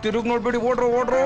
ತಿರುಗ್ ನೋಡ್ಬೇಡಿ ಓಡ್ರು ಓಡ್ರು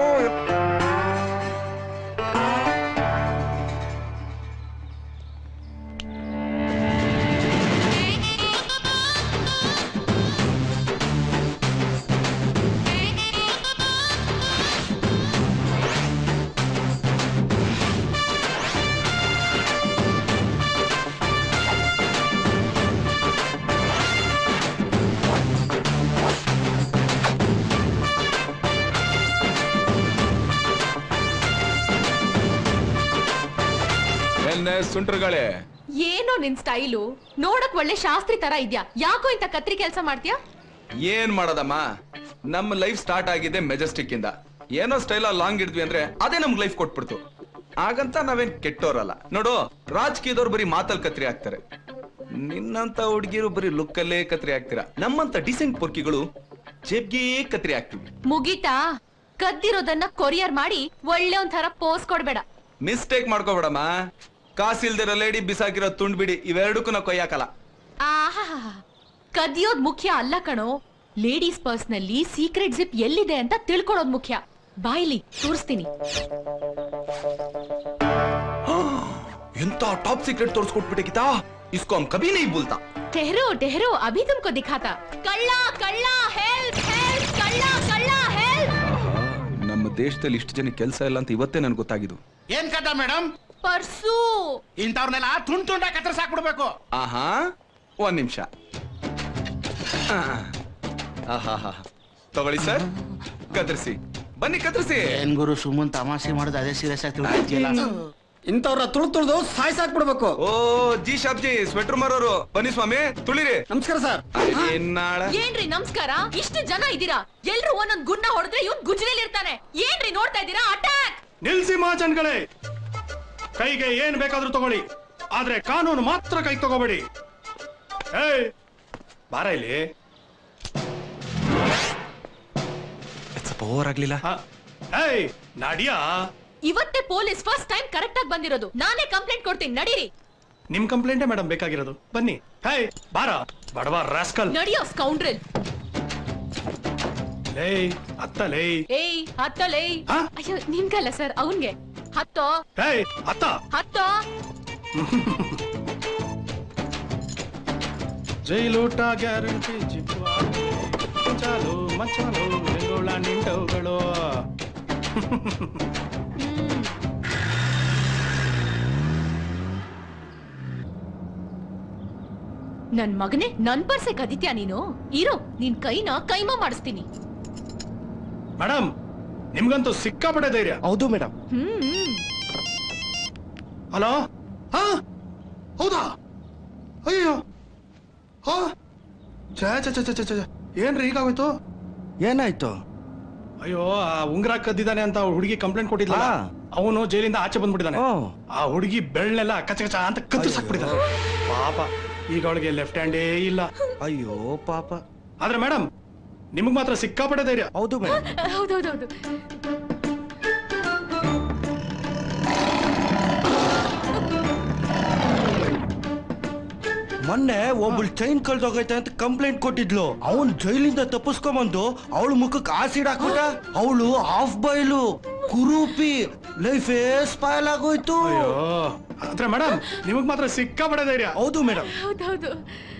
ಎಲ್ನೆ ಸುಂಟ್ರಗಳೇ ಏನೋ ನಿನ್ ಸ್ಟೈಲು ನೋಡಕ್ ಒಳ್ಳೆ ಶಾಸ್ತ್ರಿ ತರ ಇದ್ಯಾ ಯಾಕೋ ಇಂತ ಕತ್ರಿ ಕೆಲ್ಸ ಮಾಡ್ತೀಯಾ ಏನ್ ಮಾಡೋದಮ್ಮ ನಮ್ಮ ಲೈಫ್ ಸ್ಟಾರ್ಟ್ ಆಗಿದೆ ಮೆಜೆಸ್ಟಿಕ್ ಇಂದ ಏನೋ ಸ್ಟೈಲ ಲಾಂಗ್ ಇದ್ವಿ ಅಂದ್ರೆ ಅದೇ ನಮ್ಗ್ ಲೈಫ್ ಕೊಟ್ಬಿಡ್ತು ಹಾಗಂತ ನಾವೇನ್ ಕೆಟ್ಟೋರಲ್ಲ ನೋಡು ರಾಜಕೀಯದವ್ರು ಬರೀ ಮಾತಲ್ ಕತ್ರಿ ಆಗ್ತಾರೆ ನಿನ್ನಂತ ಹುಡುಗಿರು ಬರೀ ಲುಕ್ಕಲ್ಲೇ ಕತ್ರಿ ಆಗ್ತೀರಾ ನಮ್ಮಂತ ಡಿಸೆಂಟ್ ಪೊರ್ಕಿಗಳು ಜೇಬ್ಗೆ ಕತ್ರಿ ಆಗ್ತೀವಿ ಮುಗೀತಾ ಕದ್ದಿರೋದನ್ನ ಕೊರಿಯರ್ ಮಾಡಿ ಒಳ್ಳೆ ಒಂಥರ ಪೋಸ್ ಕೊಡ್ಬೇಡ ಮಿಸ್ಟೇಕ್ ಮಾಡ್ಕೋಬೇಡಮ್ಮ ಕಾಸಿಲ್ದಿರೋ ಲೇಡಿ ಬಿಸಾಕಿರೋ ತುಂಡ್ ಬಿಡಿ ಇವೆರಡಕ್ಕೂ ನಾವು ಕೊಯ್ಯಾಕಲ್ಲ ಆಹಾ ಕದಿಯೋದ್ ಮುಖ್ಯ ಅಲ್ಲ ಕಣೋ ಲೇಡೀಸ್ ಪರ್ಸ್ ನಲ್ಲಿ ಸೀಕ್ರೆಟ್ ಜಿಪ್ ಎಲ್ಲಿದೆ ಅಂತ ತಿಳ್ಕೊಳ್ಳೋದ್ ಮುಖ್ಯ ಬಾಯ್ಲಿ ತೋರಿಸ್ತೀನಿ ಎಂತ ಟಾಪ್ ಸೀಕ್ರೆಟ್ ತೋರಿಸ್ಕೊಟ್ಬಿಟ್ಟೆ ಗೀತಾ ಇಸ್ಕೋ ಹಮ್ ಕಭಿ नहीं ಭೂಲ್ತಾ ಟೆಹರೋ ಟೆಹರೋ ಅಭಿ ತುಮ್ಕೋ ದಿಖಾತಾ ಕಳ್ಳ ಕಳ್ಳ ಹೆಲ್ಪ್ ಹೆಲ್ಪ್ ಕಳ್ಳ ಕಳ್ಳ ಹೆಲ್ಪ್ ನಮ್ಮ ದೇಶದಲ್ಲಿ ಇಷ್ಟು ಜನ ಕೆಲಸ ಇಲ್ಲ ಅಂತ ಇವತ್ತೇ ನನ್ಗೆ ಗೊತ್ತಾಗಿದ್ದು ಏನ್ ಕಟ ಮೇಡಮ್ ಪರ್ಸು ಇಂಥವ್ರನ್ನೆಲ್ಲ ತುಂಡ್ ತುಂಡ ಕತ್ತರಿಸಿ ಹಾಕ್ಬಿಡ್ಬೇಕು ಆಹಾ ಒಂದ್ ನಿಮಿಷ ಆಹಾ ತಗೊಳ್ಳಿ ಸರ್ ಕತ್ತರಿಸಿ ಬನ್ನಿ ಕತ್ತರಿಸಿ ಏನ್ ಗುರು ಸುಮ್ಮನ್ ತಮಾಷೆ ಮಾಡೋದು ಅದೇ ಸೀರಿಯಸ್ ಆಗಿ ತಿಳ್ಕೊಳ್ತಿಲ್ಲ ಇಂಥವ್ರ ತುಳು ತುಳಿದು ಸಾಯ್ಸಾಕ್ಬಿಡ್ಬೇಕು ಓ ಜಿ ಶಾಬ್ಜಿ ಸ್ವೆಟರ್ ಮಾರೋರು ಬನ್ನಿ ಸ್ವಾಮಿ ತುಳಿರಿ ನಮಸ್ಕಾರ ಸರ್ ನಾಳ ಏನ್ರಿ ನಮಸ್ಕಾರ ಇಷ್ಟು ಜನ ಇದ್ದೀರಾ ಎಲ್ರು ಒಂದೊಂದ್ ಗುನ್ನ ಹೊಡೆದ್ರೆ ಇವ್ನ್ ಗುಜ್ರಲ್ಲಿ ಇರ್ತಾನೆ ಏನ್ರಿ ನೋಡ್ತಾ ಇದ್ದೀರಾ ಅಟ್ಯಾಕ್ ನಿಲ್ಸಿ ಮಹಾಜನ್ಗಳೇ ಕೈಗೆ ಏನ್ ಬೇಕಾದ್ರೂ ತಗೊಳ್ಳಿ ಆದ್ರೆ ಕಾನೂನು ಮಾತ್ರ ಕೈ ತಗೋಬೇಡಿ ಏಯ್ ಬಾರ ಇಲ್ಲಿ ಸ್ವಲ್ಪ ಓವರ್ ಆಗ್ಲಿಲ್ಲ ಹ. ಏಯ್ ನಾಡಿಯಾ ಇವತ್ತೇ ಪೊಲೀಸ್ ಫಸ್ಟ್ ಟೈಮ್ ಕರೆಕ್ಟ್ ಆಗಿ ಬಂದಿರೋದು ನಾನೇ ಕಂಪ್ಲೇಂಟ್ ಕೊಡ್ತೀನಿ ನಡೀರಿ ನಿಮ್ ಕಂಪ್ಲೇಂಟೇ ಮೇಡಮ್ ಬೇಕಾಗಿರೋದು ಬನ್ನಿ ಹೇಯ್ ಬಾರ ಬಡವ ರಾಸ್ಕಲ್ ನಡಿಯೋ ಸ್ಕೌಂಡ್ರಲ್ ಲೇಯ್ ಅತ್ತ ಲೇಯ್ ಏಯ್ ಹತ್ತಲೇ ಹಾ? ಅಯ್ಯೋ ನಿಮ್ಗಲ್ಲ ಸರ್ ಅವನ್ಗೆ ಹತ್ತೋ ಹೇಯ್ ಅತ್ತ ಹತ್ತೋ ಜೈಲೂಟ ಗ್ಯಾರಂಟಿ ಜಿಪ್ಪು ಚಾಲು ಮಚಾಲು ಬೆಂಗೋಳ ನಿಂಡವುಗಳು ನನ್ ಮಗನೇ ನನ್ ಪರ್ಸೆ ಕದಿತ್ಯಾ ನೀನು ಇರೋ ನಿನ್ ಕೈನ ಕೈಮ ಮಾಡಿಸ್ತೀನಿ ಮೇಡಮ್ ನಿಮ್ಗಂತೂ ಸಿಕ್ಕಾಪಟ್ಟೆ ಧೈರ್ಯ ಹೌದು ಮೇಡಮ್ ಹ್ಮ್ ಹ್ಮ್. ಹಲೋ ಹಾ ಹೌದಾ ಅಯ್ಯೋ ಹಾ ಛೇ ಛೇ ಛೇ ಛೇ ಛೇ, ಛೇ ಏನ್ರಿ ಹೀಗಾಗೋಯ್ತು ಏನಾಯ್ತು ಅಯ್ಯೋ ಆ ಉಂಗ್ರ ಕದ್ದಿದ್ದಾನೆ ಅಂತ ಹುಡುಗಿ ಕಂಪ್ಲೇಂಟ್ ಕೊಟ್ಟಿದ್ಲ ಹಾ. ಅವನು ಜೈಲಿಂದ ಆಚೆ ಬಂದ್ಬಿಟ್ಟಿದ್ದಾನೆ ಓ. ಆ ಹುಡುಗಿ ಬೆಳ್ಳೆಲ್ಲ ಕಚ ಕಚ ಅಂತ ಕತ್ತು ಸಾಕ್ಬಿಟ್ಟಿದ್ದಾನೆ ಪಾಪ ಈಗ ಅವಳಿಗೆ ಲೆಫ್ಟ್ ಹ್ಯಾಂಡೇ ಇಲ್ಲ ಅಯ್ಯೋ ಪಾಪ ಆದ್ರೆ ಮೇಡಮ್ ನಿಮಗ್ ಮಾತ್ರ ಸಿಕ್ಕಾಪಟ್ಟೆ ಧೈರ್ಯ ಹೌದು ಮೇಡಮ್ ಹೌದೌದೌದು ಮೊನ್ನೆ ಒಬ್ಳು ಚೈನ್ ಕಳ್ದೋಗೈತೆ ಅಂತ ಕಂಪ್ಲೇಂಟ್ ಕೊಟ್ಟಿದ್ಲು ಅವನ್ ಜೈಲಿಂದ ತಪ್ಪಿಸ್ಕೊಂಬಂದು ಅವಳ ಮುಖಕ್ಕೆ ಆಸಿಡ್ ಹಾಕ್ಬಿಟ್ಟ ಅವಳು ಹಾಫ್ ಬಾಯ್ಲು ಕುರೂಪಿ ಲೈಫೇ ಸ್ಪಾಯ್ಲ್ ಆಗೋಯ್ತು ಅಯ್ಯೋ ಆದ್ರೆ ಮೇಡಮ್ ನಿಮಗ್ ಮಾತ್ರ ಸಿಕ್ಕಾಪಟ್ಟೆ ಧೈರ್ಯ ಹೌದು ಮೇಡಮ್ ಹೌದೌದು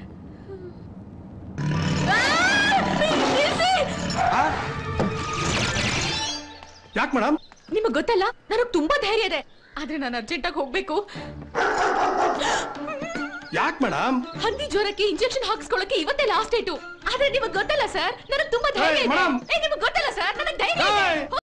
ಯಾಕೆ ಮೇಡಮ್ ನಿಮಗ್ ಗೊತ್ತಲ್ಲ ನನಗ್ ತುಂಬಾ ಧೈರ್ಯ ಇದೆ ಆದ್ರೆ ನಾನು ಅರ್ಜೆಂಟ್ ಆಗಿ ಹೋಗ್ಬೇಕು ಯಾಕೆ ಮೇಡಮ್ ಹಂದಿ ಜ್ವರಕ್ಕೆ ಇಂಜೆಕ್ಷನ್ ಹಾಕ್ಸ್ಕೊಳಕ್ಕೆ ಇವತ್ತೇ ಲಾಸ್ಟ್ ಡೇಟು ಆದ್ರೆ ನಿಮಗ್ ಗೊತ್ತಲ್ಲ ಸರ್ ನನಗ್ ತುಂಬಾ ಧೈರ್ಯ ಏಯ್, ಇದೆ madam. ಏ, ನಿಮಗ್ ಗೊತ್ತಲ್ಲ ಸರ್ ನನಗ್ ಧೈರ್ಯ ಇದೆ ಏಯ್.